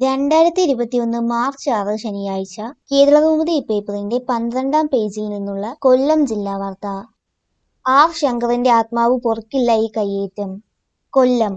രണ്ടായിരത്തി ഇരുപത്തിയൊന്ന് മാർച്ച് ആറ് ശനിയാഴ്ച കേരളകൗമുദി പേപ്പറിന്റെ പന്ത്രണ്ടാം പേജിൽ നിന്നുള്ള കൊല്ലം ജില്ലാ വാർത്ത ആർ ശങ്കറിന്റെ ആത്മാവ് പൊറുക്കില്ല ഈ കയ്യേറ്റം കൊല്ലം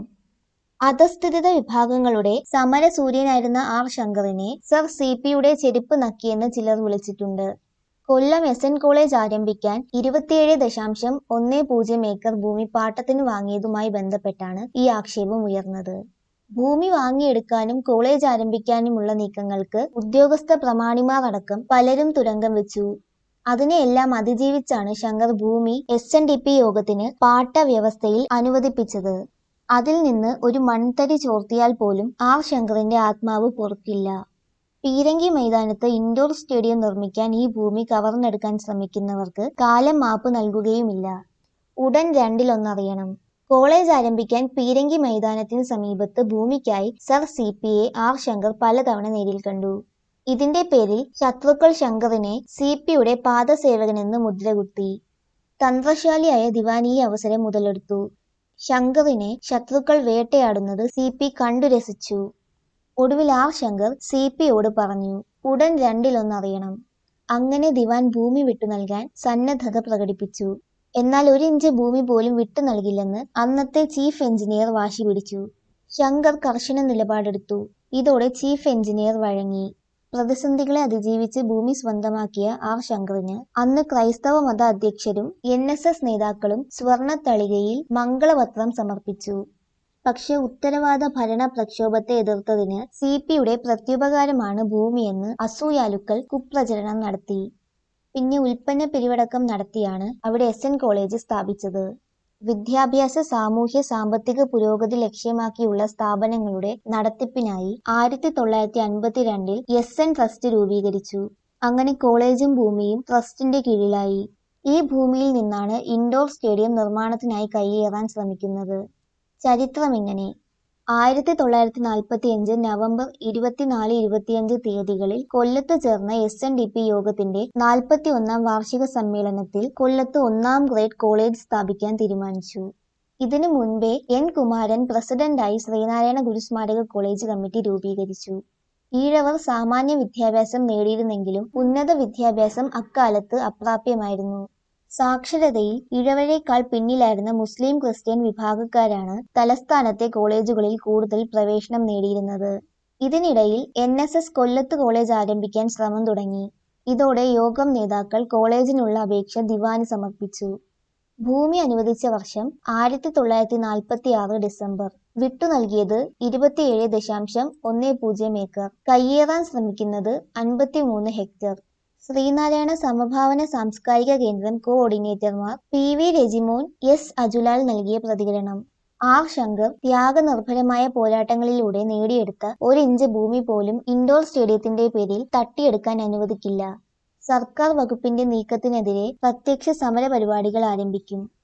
അധസ്ഥിത വിഭാഗങ്ങളുടെ സമരസൂര്യനായിരുന്ന ആർ ശങ്കറിനെ സർ സി പിയുടെ ചെരുപ്പ് നക്കിയെന്ന് ചിലർ വിളിച്ചിട്ടുണ്ട് കൊല്ലം എസ് എൻ കോളേജ് ആരംഭിക്കാൻ ഇരുപത്തിയേഴ് ദശാംശം ഒന്ന് പൂജ്യം ഏക്കർ ഭൂമി പാട്ടത്തിന് വാങ്ങിയതുമായി ബന്ധപ്പെട്ടാണ് ഈ ആക്ഷേപം ഉയർന്നത് ഭൂമി വാങ്ങിയെടുക്കാനും കോളേജ് ആരംഭിക്കാനുമുള്ള നീക്കങ്ങൾക്ക് ഉദ്യോഗസ്ഥ പ്രമാണിമാർ അടക്കം പലരും തുരങ്കം വെച്ചു അതിനെയെല്ലാം അതിജീവിച്ചാണ് ശങ്കർ ഭൂമി എസ് എൻ ഡി പി യോഗത്തിന് പാട്ട വ്യവസ്ഥയിൽ അനുവദിപ്പിച്ചത് അതിൽ നിന്ന് ഒരു മൺതരി ചോർത്തിയാൽ പോലും ആർ ശങ്കറിന്റെ ആത്മാവ് പൊറുക്കില്ല പീരങ്കി മൈതാനത്ത് ഇൻഡോർ സ്റ്റേഡിയം നിർമ്മിക്കാൻ ഈ ഭൂമി കവർന്നെടുക്കാൻ ശ്രമിക്കുന്നവർക്ക് കാലം മാപ്പ് നൽകുകയുമില്ല ഉടൻ രണ്ടിലൊന്നറിയണം കോളേജ് ആരംഭിക്കാൻ പീരങ്കി മൈതാനത്തിന് സമീപത്ത് ഭൂമിക്കായി sir C P A R Sankar പലതവണ നേരിൽ കണ്ടു ഇതിന്റെ പേരിൽ ശത്രുക്കൾ ശങ്കറിനെ സി പിയുടെ പാദസേവകനെന്ന് മുദ്രകുത്തി തന്ത്രശാലിയായ ദിവാൻ ഈ അവസരം മുതലെടുത്തു ശങ്കറിനെ ശത്രുക്കൾ വേട്ടയാടുന്നത് സി പി കണ്ടു രസിച്ചു ഒടുവിൽ ആർ ശങ്കർ സി പിയോട് പറഞ്ഞു ഉടൻ രണ്ടിലൊന്നറിയണം അങ്ങനെ ദിവാൻ ഭൂമി വിട്ടു നൽകാൻ സന്നദ്ധത പ്രകടിപ്പിച്ചു എന്നാൽ ഒരു ഇഞ്ച് ഭൂമി പോലും വിട്ടു നൽകില്ലെന്ന് അന്നത്തെ ചീഫ് എഞ്ചിനീയർ വാശി പിടിച്ചു ശങ്കർ കർശന നിലപാടെടുത്തു ഇതോടെ ചീഫ് എഞ്ചിനീയർ വഴങ്ങി പ്രതിസന്ധികളെ അതിജീവിച്ച് ഭൂമി സ്വന്തമാക്കിയ ആർ ശങ്കറിന് അന്ന് ക്രൈസ്തവ മത അധ്യക്ഷരും എൻ എസ് എസ് നേതാക്കളും സ്വർണ തളികയിൽ മംഗളപത്രം സമർപ്പിച്ചു പക്ഷെ ഉത്തരവാദ ഭരണ പ്രക്ഷോഭത്തെ എതിർത്തതിന് സി പിയുടെ പ്രത്യുപകാരമാണ് ഭൂമിയെന്ന് അസൂയാലുക്കൾ കുപ്രചരണം നടത്തി പിന്നെ ഉൽപ്പന്ന പിരിവടക്കം നടത്തിയാണ് അവിടെ എസ് എൻ കോളേജ് സ്ഥാപിച്ചത് വിദ്യാഭ്യാസ സാമൂഹ്യ സാമ്പത്തിക പുരോഗതി ലക്ഷ്യമാക്കിയുള്ള സ്ഥാപനങ്ങളുടെ നടത്തിപ്പിനായി ആയിരത്തി തൊള്ളായിരത്തി അൻപത്തിരണ്ടിൽ എസ് എൻ ട്രസ്റ്റ് രൂപീകരിച്ചു അങ്ങനെ കോളേജും ഭൂമിയും ട്രസ്റ്റിന്റെ കീഴിലായി ഈ ഭൂമിയിൽ നിന്നാണ് ഇൻഡോർ സ്റ്റേഡിയം നിർമ്മാണത്തിനായി കൈയേറാൻ ശ്രമിക്കുന്നത് ചരിത്രം ഇങ്ങനെ ആയിരത്തി തൊള്ളായിരത്തി നാൽപ്പത്തി അഞ്ച് നവംബർ ഇരുപത്തിനാല് ഇരുപത്തിയഞ്ച് തീയതികളിൽ കൊല്ലത്ത് ചേർന്ന എസ് എൻ ഡി പി യോഗത്തിന്റെ നാൽപ്പത്തി ഒന്നാം വാർഷിക സമ്മേളനത്തിൽ കൊല്ലത്ത് ഒന്നാം ഗ്രേഡ് കോളേജ് സ്ഥാപിക്കാൻ തീരുമാനിച്ചു ഇതിനു മുൻപേ എൻ കുമാരൻ പ്രസിഡന്റായി ശ്രീനാരായണ ഗുരുസ്മാരക കോളേജ് കമ്മിറ്റി രൂപീകരിച്ചു ഈഴവർ സാമാന്യ വിദ്യാഭ്യാസം നേടിയിരുന്നെങ്കിലും ഉന്നത വിദ്യാഭ്യാസം അക്കാലത്ത് അപ്രാപ്യമായിരുന്നു സാക്ഷരതയിൽ ഇഴവരേക്കാൾ പിന്നിലായിരുന്ന മുസ്ലിം ക്രിസ്ത്യൻ വിഭാഗക്കാരാണ് തലസ്ഥാനത്തെ കോളേജുകളിൽ കൂടുതൽ പ്രവേശനം നേടിയിരുന്നത് ഇതിനിടയിൽ എൻ എസ് എസ് കൊല്ലത്ത് കോളേജ് ആരംഭിക്കാൻ ശ്രമം തുടങ്ങി ഇതോടെ യോഗം നേതാക്കൾ കോളേജിനുള്ള അപേക്ഷ ദിവാന് സമർപ്പിച്ചു ഭൂമി അനുവദിച്ച വർഷം ആയിരത്തി തൊള്ളായിരത്തി നാൽപ്പത്തി ആറ് ഡിസംബർ വിട്ടു നൽകിയത് ഇരുപത്തിയേഴ് ദശാംശം ഒന്ന് പൂജ്യം ഏക്കർ കയ്യേറാൻ ശ്രമിക്കുന്നത് അൻപത്തിമൂന്ന് ഹെക്ടർ ശ്രീനാരായണ സമഭാവന സാംസ്കാരിക കേന്ദ്രം കോഓർഡിനേറ്റർമാർ P V Rajimon S Ajulal നൽകിയ പ്രതികരണം ആർ ശങ്കർ ത്യാഗനിർഭരമായ പോരാട്ടങ്ങളിലൂടെ നേടിയെടുത്ത ഒരു ഇഞ്ച് ഭൂമി പോലും ഇൻഡോർ സ്റ്റേഡിയത്തിന്റെ പേരിൽ തട്ടിയെടുക്കാൻ അനുവദിക്കില്ല സർക്കാർ വകുപ്പിന്റെ നീക്കത്തിനെതിരെ പ്രത്യക്ഷ സമര പരിപാടികൾ ആരംഭിക്കും